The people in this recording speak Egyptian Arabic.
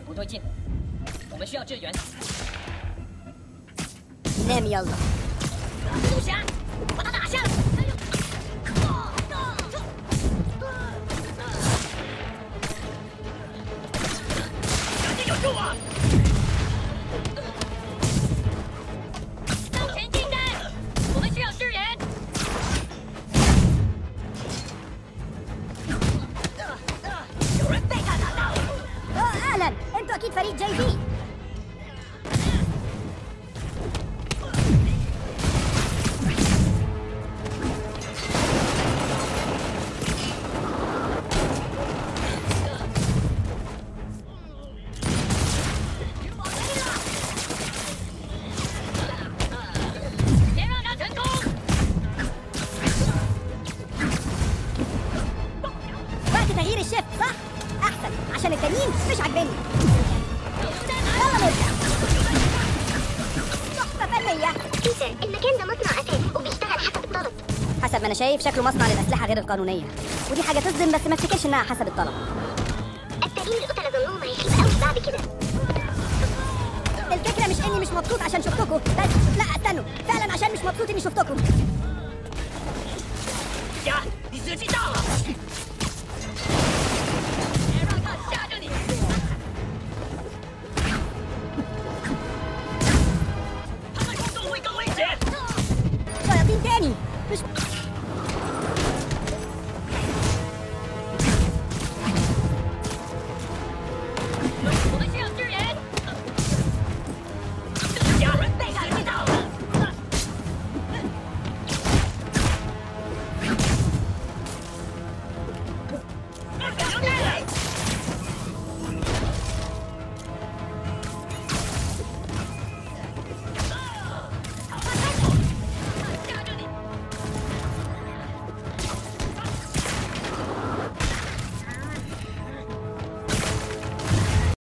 不对劲，我们需要支援。 نام يلا 蜘蛛侠，把他打下来！赶紧有救啊！当前进站，我们需要支援。 有人被干打到。 اه اهلا انتوا اكيد فريق جاي في 别让他成功！ وقت تغيير الشيفت صح؟ احسن عشان التانيين مش عاجبني يلا نبدا تحفه فنيه بيتر المكان ده مصنع أثاث وبيشتغل حسب الطلب حسب ما انا شايف شكله مصنع للاسلحه غير القانونيه ودي حاجه تصدم بس ما افتكرش انها حسب الطلب التانيين القتلة ظنهم هيخيب قوي بعد كده الفكره مش اني مش مبسوط عشان شفتكم بس لا استنوا فعلا عشان مش مبسوط اني شفتكم 呀，你时机到了！别让他吓着你！他们空中会更危险。 شياطين تاني مش